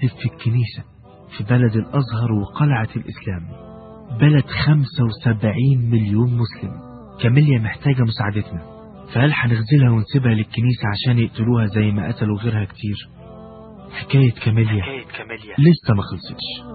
بتكذب في الكنيسة في بلد الأزهر وقلعة الإسلام بلد 75 مليون مسلم كاميليا محتاجة مساعدتنا فهل هنغزلها ونسيبها للكنيسة عشان يقتلوها زي ما قتلوا غيرها كتير حكاية كاميليا, حكاية كاميليا. لسه ما خلصتش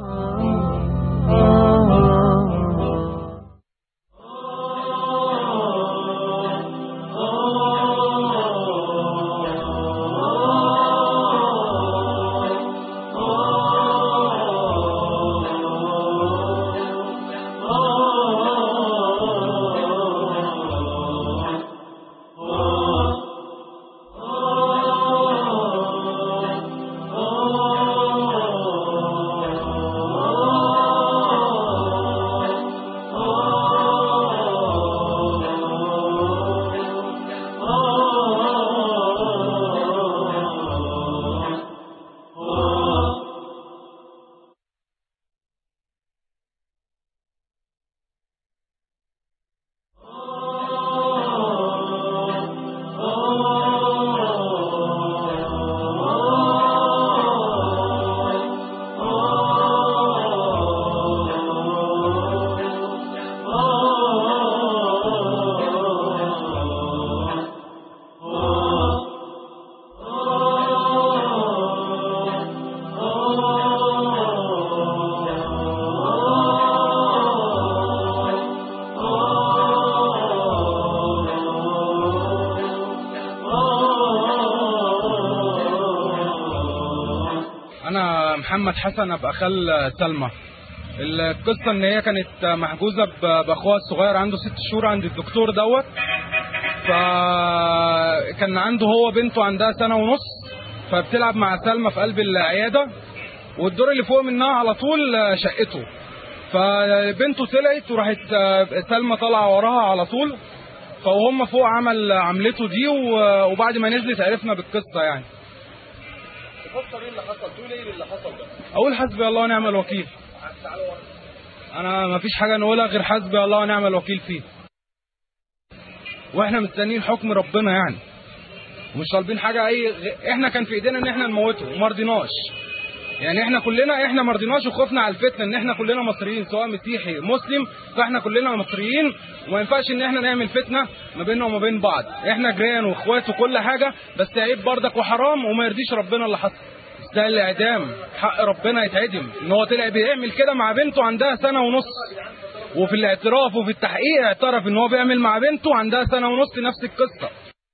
انا محمد حسن ابقى خال سلمى القصه ان هي كانت محجوزه ب- باخوها الصغير عنده ست شهور عند الدكتور دوت فكان عنده هو بنته عندها سنه ونص فبتلعب مع سلمى في قلب العياده والدور اللي فوق منها على طول شقته فبنته طلعت وراحت سلمى طالعه وراها على طول فوهم فوق عمل عملته دي و- وبعد ما نزلت عرفنا بالقصه يعني تفسر ايه اللي حصل تقول ايه اللي حصل ده اقول حسبي الله ونعم الوكيل انا ما فيش حاجه نقولها غير حسبي الله ونعم الوكيل فيه واحنا مستنيين حكم ربنا يعني ومش طالبين حاجه اي غ- احنا كان في ايدينا ان احنا نموته وما رضيناش يعني احنا كلنا احنا ما رضيناش وخفنا على الفتنه ان احنا كلنا مصريين سواء مسيحي مسلم فاحنا كلنا مصريين وما ينفعش ان احنا نعمل فتنه ما بيننا وما بين بعض احنا جيران واخوات وكل حاجه بس عيب بردك وحرام وما يرضيش ربنا اللي حصل ده الاعدام حق ربنا يتعدم ان هو طلع بيعمل كده مع بنته عندها سنه ونص وفي الاعتراف وفي التحقيق اعترف ان هو بيعمل مع بنته عندها سنه ونص نفس القصه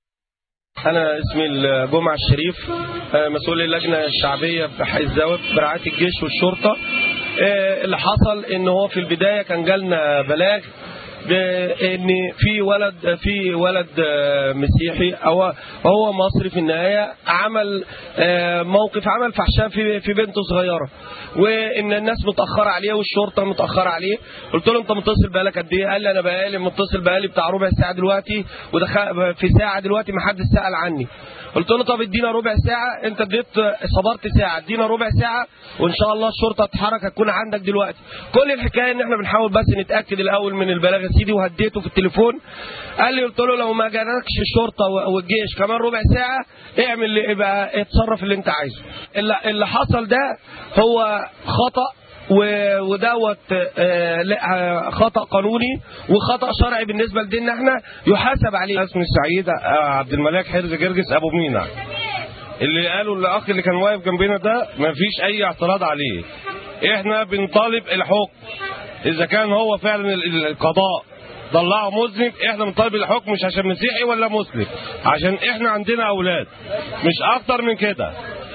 انا اسمي الجمعة الشريف آه، مسؤول اللجنة الشعبية بحي الزاوية برعاية الجيش والشرطة آه، اللي حصل ان هو في البداية كان جالنا بلاغ بان في ولد في ولد آه، مسيحي او هو مصري في النهايه عمل آه، موقف عمل فحشاء في في بنته صغيره وان الناس متاخره عليه والشرطه متاخره عليه قلت له انت متصل بقالك قد ايه قال لي انا بقالي متصل بقالي بتاع ربع ساعه دلوقتي ودخل في ساعه دلوقتي ما حدش سال عني قلت له طب ادينا ربع ساعه انت اديت صبرت ساعه ادينا ربع ساعه وان شاء الله الشرطه تتحرك هتكون عندك دلوقتي كل الحكايه ان احنا بنحاول بس نتاكد الاول من البلاغ يا سيدي وهديته في التليفون قال لي قلت له لو ما جالكش الشرطه والجيش كمان ربع ساعه اعمل اللي يبقى اتصرف اللي انت عايزه اللي, اللي حصل ده هو خطأ و- ودوت آه، لا، آه، خطأ قانوني وخطأ شرعي بالنسبة لديننا احنا يحاسب عليه اسمي السعيد آه، عبد الملاك حرز جرجس ابو مينا اللي قالوا الاخ اللي كان واقف جنبنا ده ما فيش اي اعتراض عليه احنا بنطالب الحكم اذا كان هو فعلا ال- ال- القضاء طلعه مذنب احنا بنطالب الحكم مش عشان مسيحي ولا مسلم عشان احنا عندنا اولاد مش اكتر من كده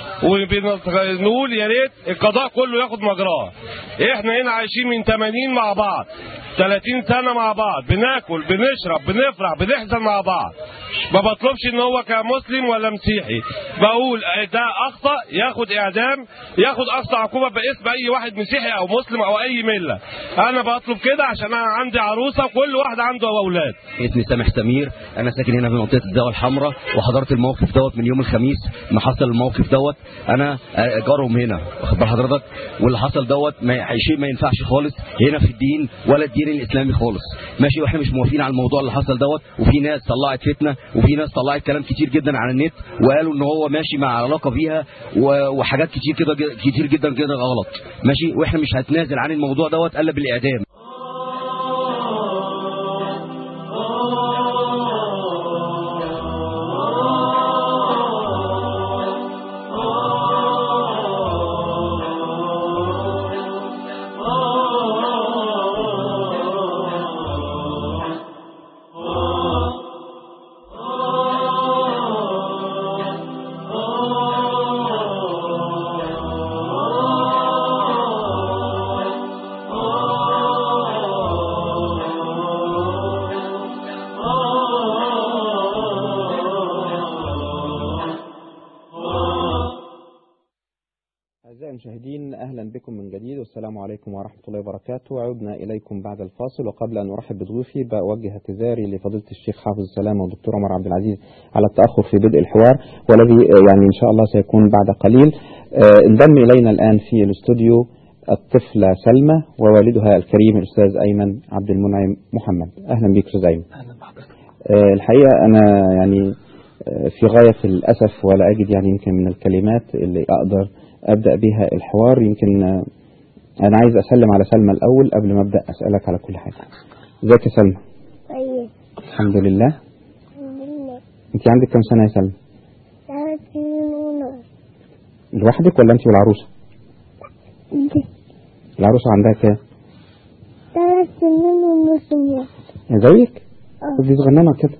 وبنقول يا ريت القضاء كله ياخد مجراه احنا هنا عايشين من 80 مع بعض 30 سنه مع بعض بناكل بنشرب بنفرح بنحزن مع بعض ما بطلبش ان هو كمسلم ولا مسيحي بقول ده اخطا ياخد اعدام ياخد اقصى عقوبه باسم اي واحد مسيحي او مسلم او اي مله انا بطلب كده عشان انا عندي عروسه وكل واحد عنده اولاد اسمي سامح سمير انا ساكن هنا في منطقه الزاويه الحمراء وحضرت الموقف دوت من يوم الخميس ما حصل الموقف دوت انا آه، جارهم هنا واخد بال حضرتك واللي حصل دوت ما شيء ما ينفعش خالص هنا في الدين ولا الدين الدين الاسلامي خالص ماشي واحنا مش موافقين على الموضوع اللي حصل دوت وفي ناس طلعت فتنه وفي ناس طلعت كلام كتير جدا على النت وقالوا ان هو ماشي مع علاقه بيها و- وحاجات كتير كده كتير جدا كده غلط ماشي واحنا مش هتنازل عن الموضوع دوت الا بالاعدام أعزائي المشاهدين أهلا بكم من جديد والسلام عليكم ورحمة الله وبركاته عدنا إليكم بعد الفاصل وقبل أن أرحب بضيوفي بأوجه اعتذاري لفضيلة الشيخ حافظ السلامة والدكتور عمر عبد العزيز على التأخر في بدء الحوار والذي آه، يعني إن شاء الله سيكون بعد قليل آه، انضم إلينا الآن في الاستوديو الطفلة سلمى ووالدها الكريم الأستاذ أيمن عبد المنعم محمد أهلا بك أستاذ أيمن آه، الحقيقة أنا يعني آه، في غاية الأسف ولا أجد يعني يمكن من الكلمات اللي أقدر أبدأ بها الحوار يمكن آه، أنا عايز أسلم على سلمى الأول قبل ما أبدأ أسألك على كل حاجة ازيك يا سلمى طيب الحمد لله الحمد لله أنت عندك كم سنة يا سلمى ثلاث سنين ونص لوحدك ولا أنت والعروسة العروسة عندها كام ثلاث سنين ونص ونص زيك اه دي صغننة كده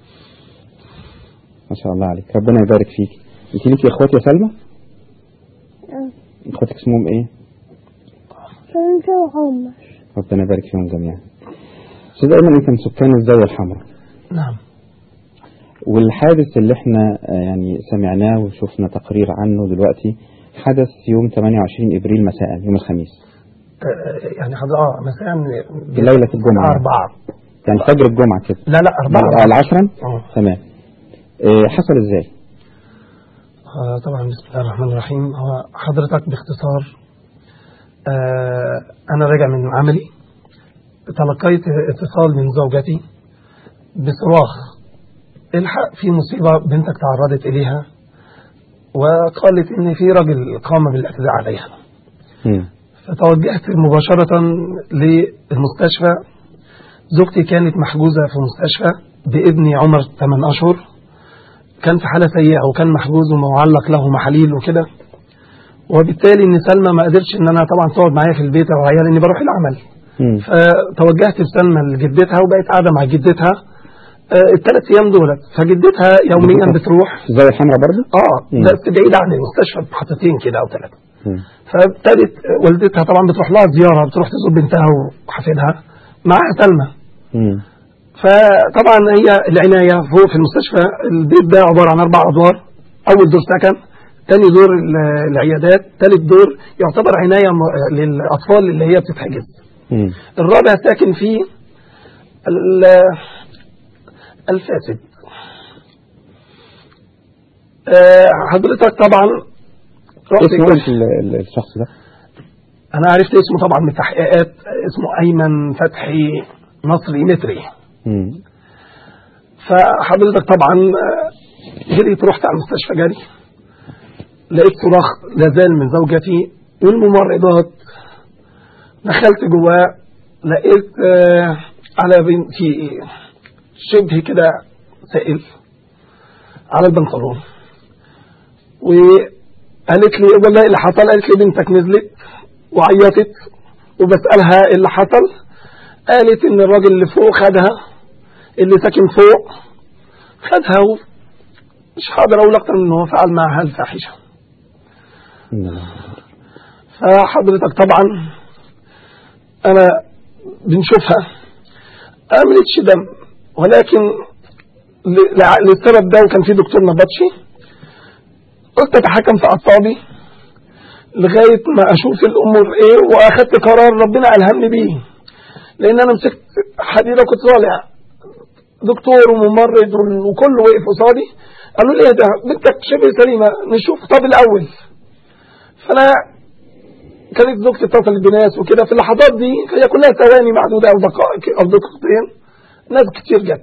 ما شاء الله عليك ربنا يبارك فيك أنت ليكي إخوات يا سلمى اه إخواتك اسمهم إيه فرنسا وعمر ربنا يبارك فيهم جميعا أستاذ أيمن أنت من سكان الزاوية الحمراء نعم والحادث اللي احنا آه، يعني سمعناه وشفنا تقرير عنه دلوقتي حدث يوم 28 ابريل مساء يوم الخميس آه، يعني حضر اه مساء ليلة الجمعة. أربعة يعني فجر الجمعة كده لا لا أربعة آه، العشرة اه تمام آه، حصل ازاي آه، طبعا بسم الله الرحمن الرحيم هو حضرتك باختصار آه أنا راجع من عملي تلقيت اتصال من زوجتي بصراخ الحق في مصيبة بنتك تعرضت إليها وقالت إن في راجل قام بالاعتداء عليها مم. فتوجهت مباشرة للمستشفى زوجتي كانت محجوزة في مستشفى بابني عمر 8 أشهر كان في حالة سيئة وكان محجوز ومعلق له محاليل وكده وبالتالي ان سلمى ما قدرتش ان انا طبعا تقعد معايا في البيت او عيال اني بروح العمل مم. فتوجهت بسلمى لجدتها وبقت قاعده مع جدتها آه، الثلاث ايام دولت فجدتها يوميا جدتها؟ بتروح في الزاوية الحمراء برضه اه مم. بس بعيد عن المستشفى بحطتين كده او ثلاثه مم. فابتدت والدتها طبعا بتروح لها زياره بتروح تزور بنتها وحفيدها معاها سلمى مم. فطبعا هي العناية فوق في المستشفى البيت ده عبارة عن أربع أدوار أول دور سكن تاني دور ال- العيادات تالت دور يعتبر عناية م- للأطفال اللي هي بتتحجز مم. الرابع ساكن فيه ال- الفاسد آه، حضرتك طبعا رحت اسمه الكشف. ايه ال- ال- الشخص ده أنا عرفت اسمه طبعا من التحقيقات اسمه أيمن فتحي نصري متري مم. فحضرتك طبعا آه، جريت رحت على المستشفى جري لقيت صراخ لازال من زوجتي والممرضات دخلت جواه لقيت آه، على بنتي شبه كده سائل على البنطلون وقالت لي والله اللي حصل قالت لي بنتك نزلت وعيطت وبسألها إيه اللي حصل قالت ان الراجل اللي فوق خدها اللي ساكن فوق خدها و- مش هقدر اقول اكتر من ان هو فعل معها الفاحشه مم. فحضرتك طبعا انا بنشوفها عملتش دم ولكن ل- لع- للسبب ده وكان في دكتور نبطشي قلت اتحكم في اعصابي لغايه ما اشوف الامور ايه واخدت قرار ربنا الهمني بيه لان انا مسكت حديده كنت طالع دكتور وممرض وكله وقف قصادي قالوا لي ايه ده بنتك شبه سليمه نشوف طب الاول فانا كانت زوجتي اتصلت بناس وكده في اللحظات دي هي كلها ثواني معدودة أو دقائق أو دقيقتين ناس كتير جت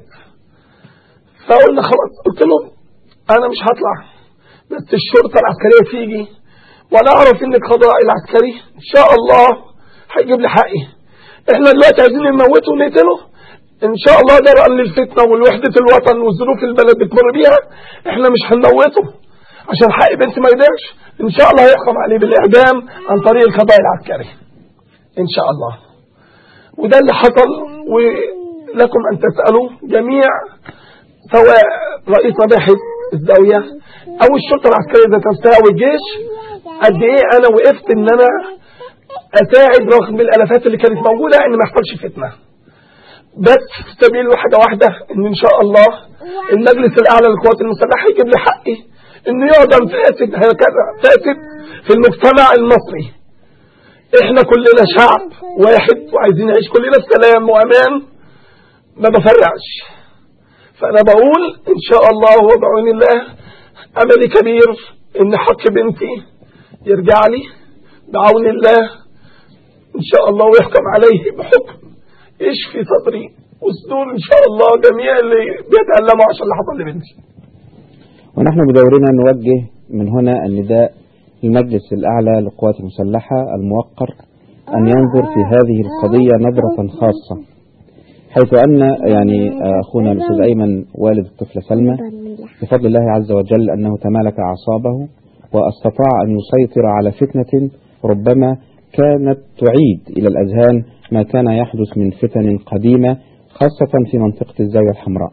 فقلنا خلاص قلت له أنا مش هطلع بس الشرطة العسكرية تيجي وأنا أعرف إن القضاء العسكري إن شاء الله هيجيب لي حقي إحنا دلوقتي عايزين نموته ونقتله إن شاء الله درءا للفتنة والوحدة الوطن والظروف اللي البلد بتمر بيها إحنا مش هنموته عشان حق بنتي ما يضيعش ان شاء الله هيحكم عليه بالاعدام عن طريق القضاء العسكري ان شاء الله وده اللي حصل ولكم ان تسالوا جميع سواء رئيس مباحث الزاويه او الشرطه العسكريه ذات نفسها او الجيش قد ايه انا وقفت ان انا اساعد رغم الالافات اللي كانت موجوده ان ما يحصلش فتنه بس في سبيل واحده واحده ان ان شاء الله المجلس الاعلى للقوات المسلحه يجيب لي حقي انه يعدم فاسد هكذا فاسد في المجتمع المصري احنا كلنا شعب واحد وعايزين نعيش كلنا في سلام وامان ما بفرعش فانا بقول ان شاء الله وبعون الله املي كبير ان حق بنتي يرجع لي بعون الله ان شاء الله ويحكم عليه بحكم يشفي صدري وصدور ان شاء الله جميع اللي بيتألموا عشان اللي حصل لبنتي ونحن بدورنا نوجه من هنا النداء للمجلس الأعلى للقوات المسلحة الموقر أن ينظر في هذه القضية نظرة خاصة حيث أن يعني أخونا الأستاذ أيمن والد الطفلة سلمى بفضل الله عز وجل أنه تمالك أعصابه واستطاع أن يسيطر على فتنة ربما كانت تعيد إلى الأذهان ما كان يحدث من فتن قديمة خاصة في منطقة الزاوية الحمراء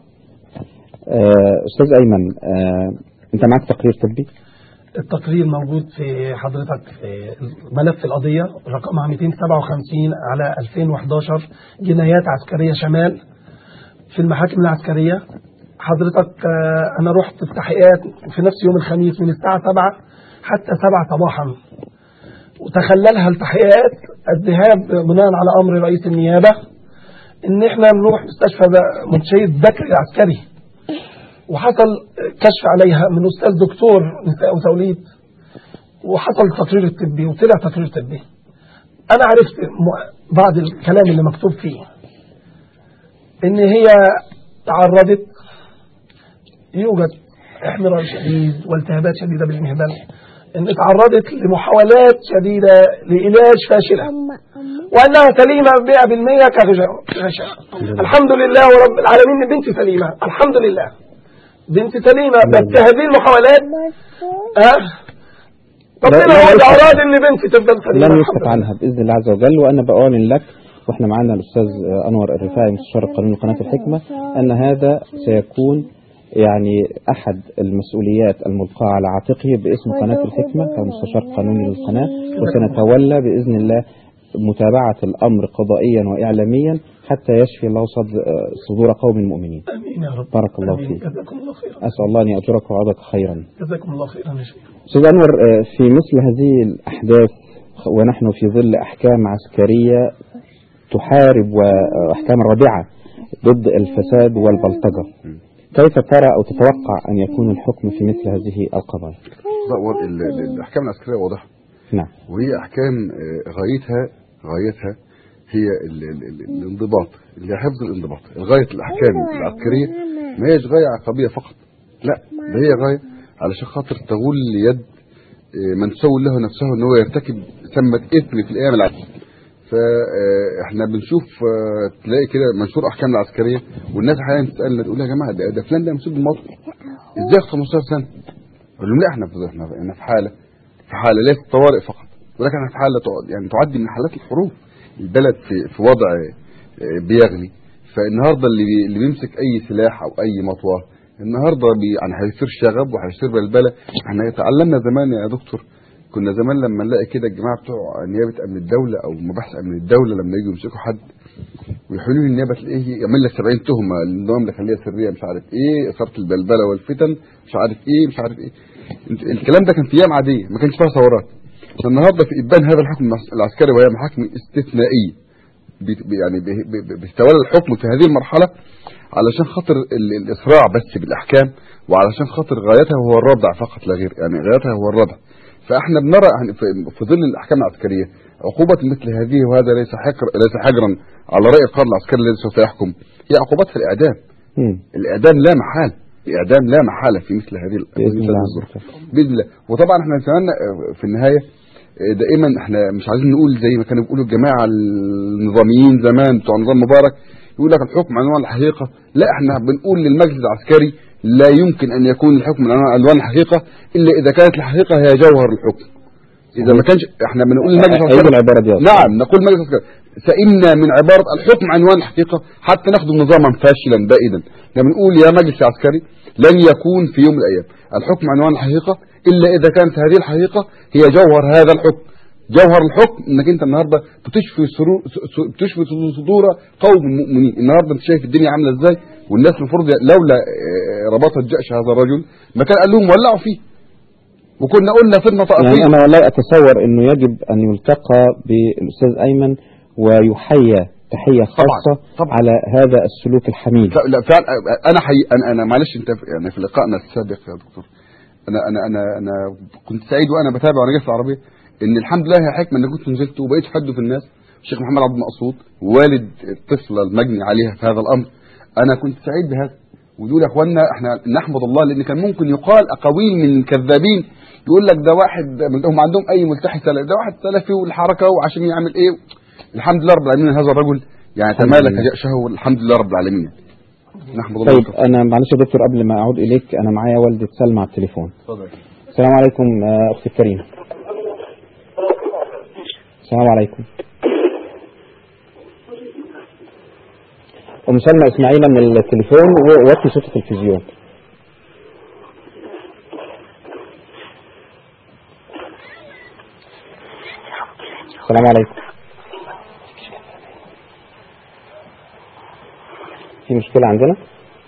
أستاذ أيمن أنت معك تقرير طبي؟ التقرير موجود في حضرتك في ملف القضية رقمها 257 على 2011 جنايات عسكرية شمال في المحاكم العسكرية حضرتك أنا رحت في تحقيقات في نفس يوم الخميس من الساعة 7 حتى 7 صباحا وتخللها التحقيقات الذهاب بناء على أمر رئيس النيابة إن إحنا نروح مستشفى منشية بكري العسكري وحصل كشف عليها من أستاذ دكتور نساء وتوليد وحصل التقرير الطبي وطلع تقرير طبي أنا عرفت بعض الكلام اللي مكتوب فيه إن هي تعرضت يوجد احمرار شديد والتهابات شديدة بالمهبل إن تعرضت لمحاولات شديدة لعلاج فاشلة وأنها سليمة 100% كغشاء الحمد لله ورب العالمين بنتي سليمة الحمد لله بنتي سليمة بس هذه المحاولات ها ربنا هو اللي أراد إن بنتي تفضل سليمة لن يسقط عنها بإذن الله عز وجل وأنا بأعلن لك واحنا معانا الأستاذ أنور الرفاعي مستشار القانون لقناة الحكمة أن هذا سيكون يعني أحد المسؤوليات الملقاة على عاتقه باسم قناة الحكمة كمستشار قانوني للقناة وسنتولى بإذن الله متابعة الأمر قضائيا وإعلاميا حتى يشفي الله صدور قوم مؤمنين آمين يا رب بارك الله آمين. فيك جزاكم الله خيرا أسأل الله أن يأجرك ويعوضك خيرا جزاكم الله خيرا يا شيخ أستاذ أنور في مثل هذه الأحداث ونحن في ظل أحكام عسكرية تحارب وأحكام رادعة ضد الفساد والبلطجة كيف ترى أو تتوقع أن يكون الحكم في مثل هذه القضايا لا، و- ال- ال- الاحكام العسكريه واضحه نعم وهي احكام آه، غايتها غايتها هي ال ال ال الانضباط اللي هي حفظ الانضباط غايه الاحكام العسكريه ما هيش غايه عقابيه فقط لا ده هي غايه علشان خاطر تغل يد آه، من تسول له نفسه ان هو يرتكب ثمة اثم في الايام العسكريه فاحنا بنشوف آه، تلاقي كده منشور احكام العسكريه والناس احيانا تسالنا تقول يا جماعه ده, ده فلان ده مسؤول بالموقف ازاي 15 سنه اقول لهم لا احنا في احنا احنا في حاله في حاله ليست طوارئ فقط ولكن احنا في حاله تع- يعني تعدي من حالات الحروب البلد في في وضع آه، بيغلي فالنهارده اللي بي- اللي بيمسك اي سلاح او اي مطوه النهارده بي يعني هيصير شغب وهيصير بلبله احنا اتعلمنا زمان يا دكتور كنا زمان لما نلاقي كده الجماعه بتوع نيابه امن الدوله او مباحث امن الدوله لما يجوا يمسكوا حد ويحولوا له النيابه تلاقيه يعمل لك 70 تهمه النظام اللي خليها سريه مش عارف ايه اثاره البلبله والفتن مش عارف ايه مش عارف ايه انت- الكلام ده كان في ايام عاديه ما كانش فيها ثورات النهارده في ابان هذا الحكم العسكري وهي محاكم استثنائيه بي- بي- يعني بي- بي- بيتولى الحكم في هذه المرحله علشان خاطر ال- الاسراع بس بالاحكام وعلشان خاطر غايتها هو الردع فقط لا غير يعني غايتها هو الردع فاحنا بنرى يعني في في ظل الاحكام العسكريه عقوبه مثل هذه وهذا ليس حجر ليس حجرا على راي القاضي العسكري الذي سوف يحكم هي عقوبتها الاعدام مم. الاعدام لا محال الاعدام لا محاله في مثل هذه ال- بإذن مثل الله هذه عز الظروف وجل. باذن الله وطبعا احنا نتمنى آه، في النهايه آه، دائما احنا مش عايزين نقول زي ما كانوا بيقولوا الجماعه النظاميين زمان بتوع نظام مبارك يقول لك الحكم عنوان الحقيقه لا احنا بنقول للمجلس العسكري لا يمكن ان يكون الحكم عنوان عنوان الحقيقه الا اذا كانت الحقيقه هي جوهر الحكم اذا ما كانش احنا بنقول للمجلس أيد العسكري العبارة دي أصلاً. نعم نقول مجلس العسكري سئمنا من عباره الحكم عنوان الحقيقه حتى نخدم نظاما فاشلا بائدا احنا بنقول يا مجلس العسكري لن يكون في يوم من الايام الحكم عنوان الحقيقه الا اذا كانت هذه الحقيقه هي جوهر هذا الحكم جوهر الحكم انك انت النهارده بتشفي سرور س- بتشفي صدور قوم مؤمنين النهارده انت شايف الدنيا عامله ازاي والناس المفروض لولا آه، رباطه جأش هذا الرجل ما كان قال لهم ولعوا فيه وكنا قلنا فتنه يعني طائفيه أنا والله أتصور أنه يجب أن يلتقى بالأستاذ أيمن ويحيى تحية خاصة طبعاً. على هذا السلوك الحميد لا لا فعلا انا حي انا انا معلش انت في- يعني في لقائنا السابق يا دكتور انا انا انا انا كنت سعيد وانا بتابع وانا جاي في العربيه ان الحمد لله هي حكمه ان كنت نزلت وبقيت حد في الناس الشيخ محمد عبد المقصود والد الطفله المجني عليها في هذا الامر انا كنت سعيد بهذا ودول يا اخوانا احنا نحمد الله لان كان ممكن يقال اقاويل من الكذابين يقول لك ده واحد هم عندهم اي ملتحي سلفي ده واحد سلفي والحركه وعشان يعمل ايه الحمد لله رب العالمين هذا الرجل يعني الحمد تمالك لله. جأشه والحمد لله رب العالمين نحمد الله طيب أنا معلش يا دكتور قبل ما أعود إليك أنا معايا والدة سلمى على التليفون اتفضل السلام عليكم آه، أختي الكريمة السلام عليكم أم سلمى اسمعينا من التليفون ووطي صوت التلفزيون السلام عليكم في مشكلة عندنا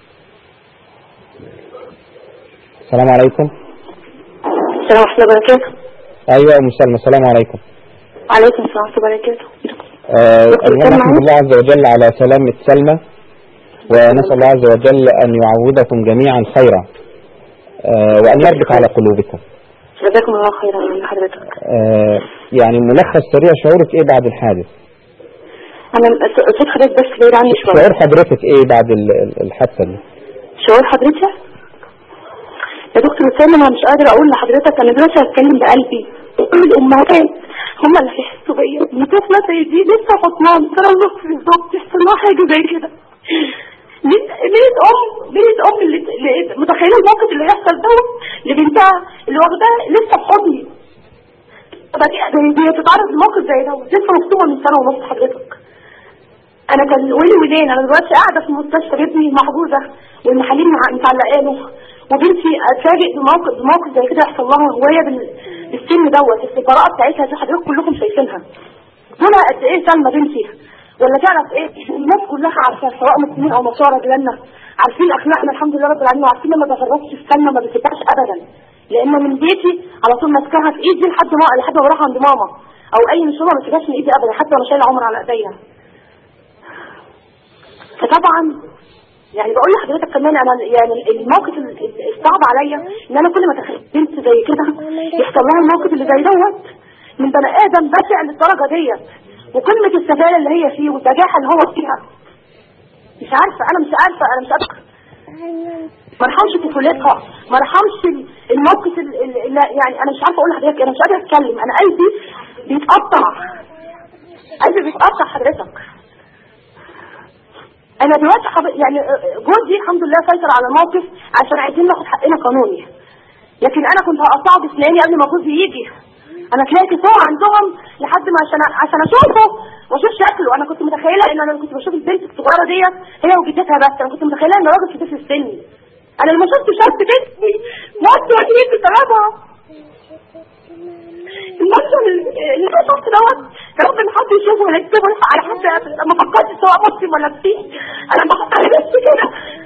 السلام عليكم السلام ورحمة الله وبركاته أيوة يا أم سلمى السلام عليكم وعليكم السلام ورحمة الله وبركاته آه، دكتور أولا سلمى نحمد الله عز وجل على سلامة سلمى ونسأل الله عز وجل أن يعوضكم جميعا خيرا آه، وأن يربط على قلوبكم جزاكم الله خيرا من حضرتك آه، يعني ملخص سريع شعورك إيه بعد الحادث أنا صوت حضرتك بس بعيد عني شوية شعور حضرتك إيه بعد ال- ال- الحادثة دي شعور حضرتك يا دكتور وسام أنا مش قادرة أقول لحضرتك أنا دلوقتي هتكلم بقلبي كل الأمهات هم اللي هيحسوا بيا إن طفلة زي دي لسه حطمان ترى الظروف بالظبط يحصل لها حاجة زي كده ليه ليه الأم ليه الأم اللي اللي- متخيلة الموقف اللي هيحصل ده لبنتها اللي واخداها لسه في حضني طب دي دي- دي تتعرض لموقف زي ده لسه مكتوبة من سنة ونص حضرتك انا كان ولي ولين انا دلوقتي قاعده في المستشفى ابني محجوزه والمحاليل مع- متعلقه له وبنتي اتفاجئ بموقف بموقف زي كده يحصل لها وهي بال- بالسن دوت السفراء بتاعتها دي حضرتك كلكم شايفينها دول قد ايه سلمى بنتي ولا تعرف ايه الناس كلها عارفه سواء مسلمين او نصارى جيراننا عارفين اخلاقنا الحمد لله رب العالمين وعارفين لما بفرطش في سلمى ما بسيبهاش ابدا لان من بيتي على طول ماسكاها في ايدي لحد ما لحد ما بروح عند ماما او اي مشوار ما بسيبهاش من ايدي ابدا حتى وانا شايله عمر على ايديا فطبعا يعني بقول لحضرتك كمان انا يعني الموقف ال- ال- الصعب عليا ان انا كل ما تخيل بنت زي كده يحصل لها الموقف اللي زي دوت من بني ادم بشع للدرجه ديت وقمه السفاله اللي هي فيه والبجاحه اللي هو فيها مش عارفه انا مش عارفه انا مش قادره ما ارحمش طفولتها ما ارحمش ال- الموقف ال- ال- اللي يعني انا مش عارفه اقول لحضرتك انا مش قادره اتكلم انا قلبي بيتقطع قلبي بيتقطع حضرتك انا دلوقتي حب... يعني جوزي الحمد لله سيطر على الموقف عشان عايزين ناخد حقنا قانوني لكن انا كنت هقطعه بسناني قبل ما جوزي يجي انا طلعت فوق عندهم لحد ما عشان عشان اشوفه واشوف شكله انا كنت متخيله ان انا كنت بشوف البنت الصغيره ديت هي وجدتها بس انا كنت متخيله ان راجل كبير في السن انا لما شفت شاب بنتي موت واثنين بسببها المنظر اللي انا شفته دوت يا رب ان حد يشوفه ويكتبه على حد ما فكرتش سواء مسلم ولا مسيحي انا بفكر بس كده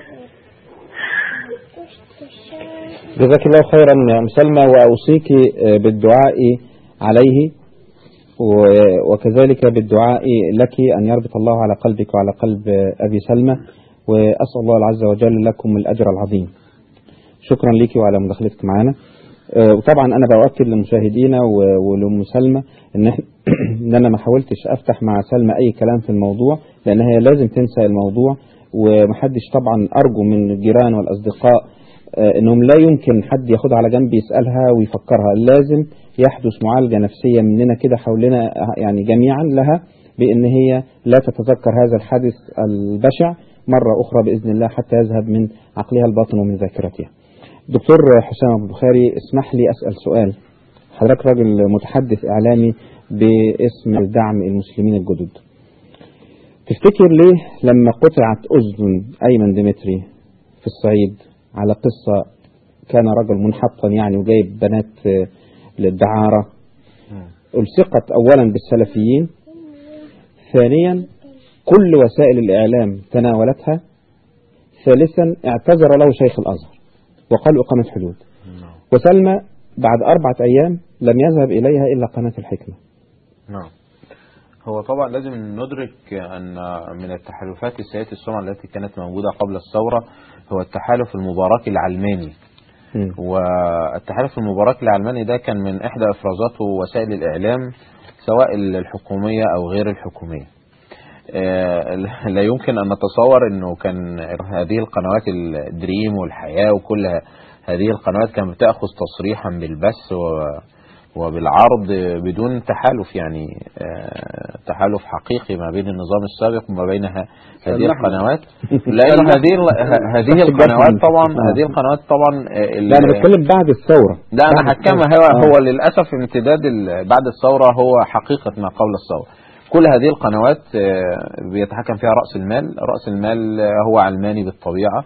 جزاك الله خيرا يا أم سلمى وأوصيك آه، بالدعاء عليه و- وكذلك بالدعاء لك أن يربط الله على قلبك وعلى قلب آه، أبي سلمى وأسأل الله عز وجل لكم الأجر العظيم شكرا لك وعلى مداخلتك معنا آه، وطبعا انا باكد لمشاهدينا و- ولام سلمى ان إحنا- ان انا ما حاولتش افتح مع سلمى اي كلام في الموضوع لان هي لازم تنسى الموضوع ومحدش طبعا ارجو من الجيران والاصدقاء آه، انهم لا يمكن حد ياخدها على جنب يسالها ويفكرها لازم يحدث معالجه نفسيه مننا كده حولنا آه، يعني جميعا لها بان هي لا تتذكر هذا الحادث البشع مره اخرى باذن الله حتى يذهب من عقلها الباطن ومن ذاكرتها. دكتور حسام ابو البخاري اسمح لي اسال سؤال حضرتك راجل متحدث اعلامي باسم دعم المسلمين الجدد تفتكر ليه لما قطعت اذن ايمن ديمتري في الصعيد على قصه كان رجل منحطا يعني وجايب بنات آه، للدعاره الصقت اولا بالسلفيين ثانيا كل وسائل الاعلام تناولتها ثالثا اعتذر له شيخ الازهر وقال اقامه حدود وسلمى بعد اربعه ايام لم يذهب اليها الا قناه الحكمه نعم هو طبعا لازم ندرك أن من التحالفات السيئة السمعة التي كانت موجودة قبل الثورة هو التحالف المبارك العلماني والتحالف المبارك العلماني ده كان من إحدى إفرازاته وسائل الإعلام سواء الحكومية أو غير الحكومية آه، لا يمكن أن نتصور أنه كان هذه القنوات الدريم والحياة وكل هذه القنوات كانت بتأخذ تصريحا بالبث و وبالعرض بدون تحالف يعني آه، تحالف حقيقي ما بين النظام السابق وما بين ه- هذه سلحنا. القنوات لأن هذه ال- ه- هذه القنوات طبعا آه. هذه القنوات طبعا آه، ال- لا انا بتكلم بعد الثوره لا انا بعد هتكلم الثورة. هو آه. هو للاسف امتداد ال- بعد الثوره هو حقيقه ما قبل الثوره كل هذه القنوات آه، بيتحكم فيها راس المال راس المال آه، هو علماني بالطبيعه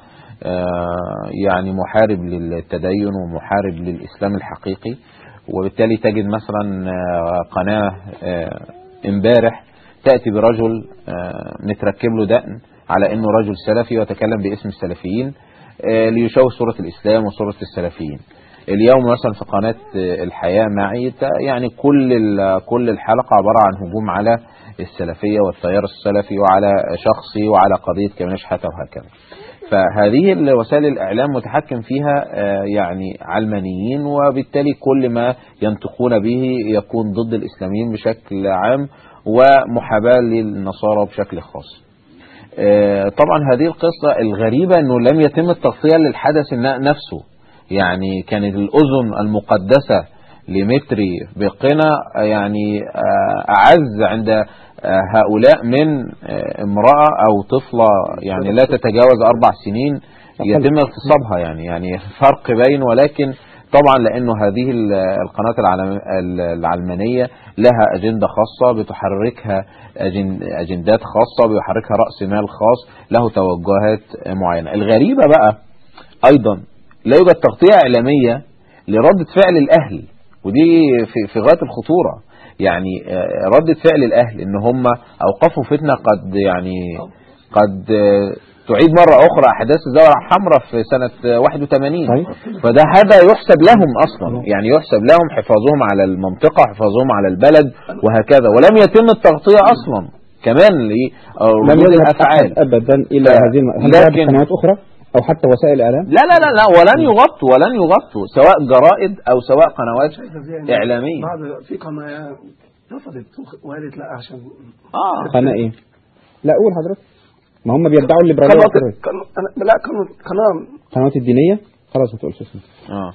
آه، يعني محارب للتدين ومحارب للاسلام الحقيقي وبالتالي تجد مثلا آه، قناه آه، امبارح تاتي برجل آه، متركب له دقن على انه رجل سلفي ويتكلم باسم السلفيين آه، ليشوه صوره الاسلام وصوره السلفيين اليوم مثلا في قناة الحياة معي ت- يعني كل ال- كل الحلقة عبارة عن هجوم على السلفية والتيار السلفي وعلى شخصي وعلى قضية كمان شحاتة وهكذا فهذه الوسائل الإعلام متحكم فيها آه، يعني علمانيين وبالتالي كل ما ينطقون به يكون ضد الإسلاميين بشكل عام ومحاباة للنصارى بشكل خاص آه، طبعا هذه القصة الغريبة أنه لم يتم التغطية للحدث الن- نفسه يعني كانت الأذن المقدسة لمتري بقنا آه، يعني آه، أعز عند آه، هؤلاء من آه، امرأة أو طفلة يعني لا تتجاوز أربع سنين يتم اغتصابها يعني يعني فرق بين ولكن طبعا لأنه هذه ال- القناة العلم- ال- العلمانية لها أجندة خاصة بتحركها أجن- أجندات خاصة بيحركها رأس مال خاص له توجهات معينة الغريبة بقى أيضا لا يوجد تغطية إعلامية لردة فعل الأهل ودي في, في غاية الخطورة يعني آه، ردة فعل الأهل إن هم أوقفوا فتنة قد يعني قد آه، تعيد مرة أخرى أحداث الزوجة الحمراء في سنة آه، 81 فده هذا يحسب لهم أصلا يعني يحسب لهم حفاظهم على المنطقة حفاظهم على البلد وهكذا ولم يتم التغطية أصلا كمان لم لردود يذهب الأفعال أحد ابدا الى ف- هذه الم... هل ذهب لكن- قنوات اخرى او حتى وسائل اعلام لا لا لا لا ولن يغطوا ولن يغطوا سواء جرائد او سواء قنوات اعلاميه بعض في قناه رفضت وقالت لا عشان اه قناه ايه لا قول حضرتك ما هم بيدعوا الليبراليه قناه والحرية. قناه أنا- لا قناه قناه القنوات الدينيه خلاص ما تقولش اسمها اه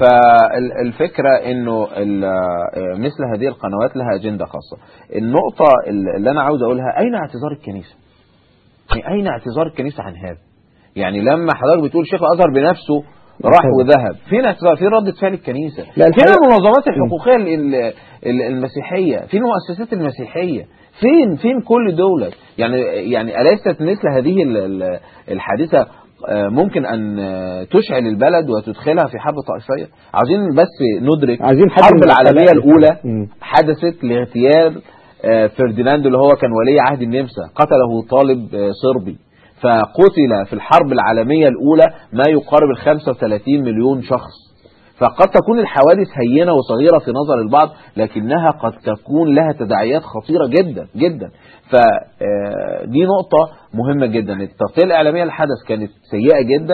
فالفكره انه ال- آه، مثل هذه القنوات لها اجنده خاصه النقطه اللي انا عاوز اقولها اين اعتذار الكنيسه يعني اين اعتذار الكنيسه عن هذا يعني لما حضرتك بتقول شيخ الازهر بنفسه راح وذهب فين اعتذار فين ردة فعل الكنيسة لا، فين الحقيقة- المنظمات الحقوقية ال- ال- المسيحية فين المؤسسات المسيحية فين فين كل دولة يعني يعني أليست مثل هذه ال- ال- الحادثة آه، ممكن أن آه، تشعل البلد وتدخلها في حرب طائفية عاوزين بس ندرك عايزين حد الحرب من العالمية الخلائق. الأولى مم. حدثت لاغتيال آه، فرديناند اللي هو كان ولي عهد النمسا قتله طالب آه، صربي فقتل في الحرب العالمية الأولى ما يقارب ال 35 مليون شخص فقد تكون الحوادث هينة وصغيرة في نظر البعض لكنها قد تكون لها تداعيات خطيرة جدا جدا فدي نقطة مهمة جدا التغطية الإعلامية للحدث كانت سيئة جدا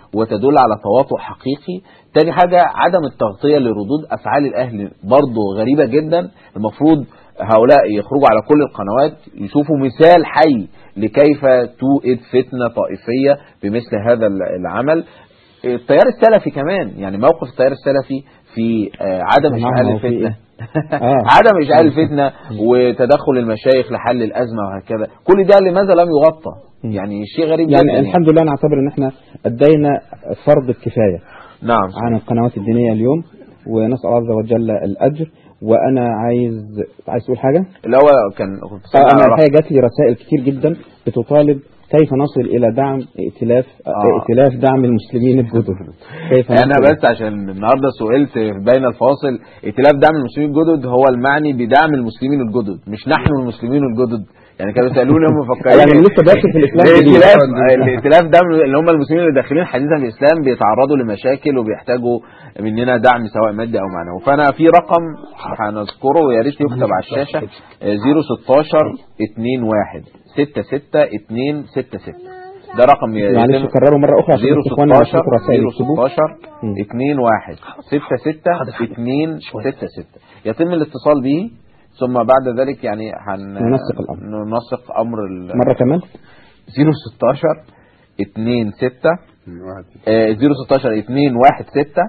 وتدل على تواطؤ حقيقي تاني حاجة عدم التغطية لردود أفعال الأهل برضه غريبة جدا المفروض هؤلاء يخرجوا على كل القنوات يشوفوا مثال حي لكيف توئد فتنة طائفية بمثل هذا العمل التيار السلفي كمان يعني موقف التيار السلفي في آه، عدم نعم، إشعال هو في الفتنة آه. عدم إشعال الفتنة وتدخل المشايخ لحل الأزمة وهكذا كل ده لماذا لم يغطى يعني شيء غريب يعني جدا الحمد لله نعتبر ان احنا ادينا فرض الكفايه نعم عن القنوات الدينيه اليوم ونسال الله عز وجل الاجر وانا عايز عايز تقول حاجه؟ اللي هو كان كنت آه، سامع انا رأي. الحقيقه جات لي رسائل كتير جدا بتطالب كيف نصل الى دعم ائتلاف آه. ائتلاف دعم المسلمين الجدد كيف انا نصل- بس عشان النهارده سئلت بين الفاصل ائتلاف دعم المسلمين الجدد هو المعني بدعم المسلمين الجدد مش نحن المسلمين الجدد يعني كانوا سالوني هم مفكرين يعني لسه داخل في الإسلام جديد. الائتلاف الائتلاف دعم اللي هم المسلمين اللي داخلين حديثا في الاسلام بيتعرضوا لمشاكل وبيحتاجوا مننا دعم سواء مادي او معنوي فانا في رقم هنذكره ويا ريت يكتب على الشاشه آه، 016 21 66 266 ده رقم معلش يتم- كرروا مره اخرى عشان بس اخواننا اللي يشوفوا رسائل يكتبوه 016 2 1 6 6 2 6 6 يتم الاتصال به ثم بعد ذلك يعني هن ننسق الأمر. ننسق امر ال مره كمان 016 2 6 آه، 016 2 1 6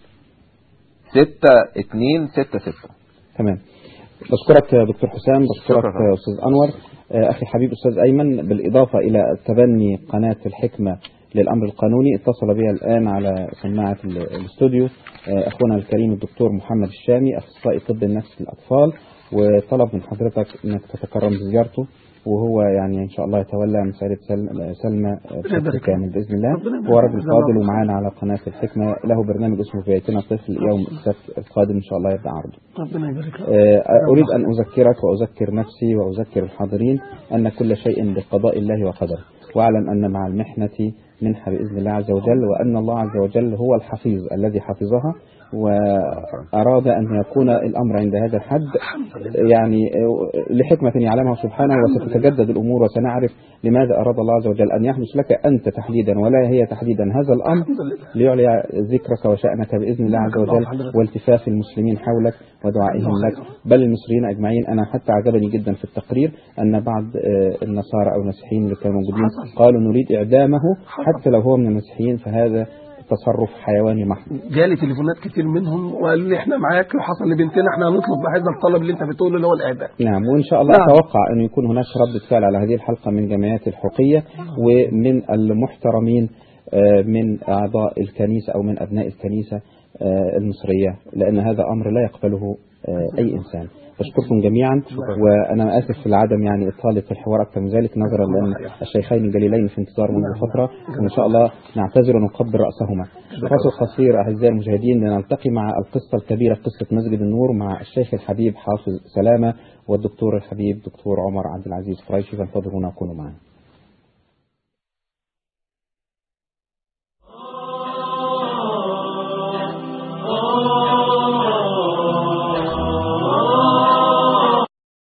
6 2 6 6 تمام بشكرك يا دكتور حسام بشكرك شكرا. يا استاذ انور آه، اخي الحبيب استاذ ايمن بالاضافه الى تبني قناه الحكمه للامر القانوني اتصل بي الان على سماعه ال- الاستوديو آه، اخونا الكريم الدكتور محمد الشامي اخصائي طب النفس للاطفال وطلب من حضرتك انك تتكرم بزيارته وهو يعني ان شاء الله يتولى مساله سلمى سلمى بشكل كامل باذن الله هو راجل فاضل ومعانا على قناه الحكمه له برنامج اسمه في بيتنا طفل يوم السبت القادم ان شاء الله يبدا عرضه ربنا يبارك لك آه، أريد أن أذكرك وأذكر نفسي وأذكر الحاضرين أن كل شيء بقضاء الله وقدره واعلم أن مع المحنة منحة بإذن الله عز وجل وأن الله عز وجل هو الحفيظ الذي حفظها وأراد أن يكون الأمر عند هذا الحد يعني آه، لحكمة يعلمها سبحانه وستتجدد الأمور وسنعرف لماذا أراد الله عز وجل أن يحدث لك أنت تحديدا ولا هي تحديدا هذا الأمر ليعلي ذكرك وشأنك بإذن الله عز وجل والتفاف المسلمين حولك ودعائهم لك بل المصريين أجمعين أنا حتى عجبني جدا في التقرير أن بعض آه، النصارى أو المسيحيين اللي كانوا موجودين قالوا نريد إعدامه حتى لو هو من المسيحيين فهذا تصرف حيواني محض جالي تليفونات كتير منهم وقالوا لي احنا معاك وحصل لبنتنا احنا هنطلب بهذا الطلب اللي انت بتقوله اللي هو الاعدام نعم وإن شاء الله نعم. أتوقع أن يكون هناك ردة فعل على هذه الحلقة من جمعيات الحقوقية ومن المحترمين آه، من أعضاء الكنيسة أو من أبناء الكنيسة آه، المصرية لأن هذا أمر لا يقبله آه، أي إنسان بشكركم جميعا وأنا آسف في العدم يعني إطالة الحوار أكثر من ذلك نظرا لأن الشيخين الجليلين في انتظار منذ فترة وإن شاء الله نعتذر ونقبل رأسهما فاصل قصير أعزائي المشاهدين لنلتقي مع القصة الكبيرة قصة مسجد النور مع الشيخ الحبيب حافظ سلامة والدكتور الحبيب دكتور عمر عبد العزيز قريشي فانتظرونا وكونوا معنا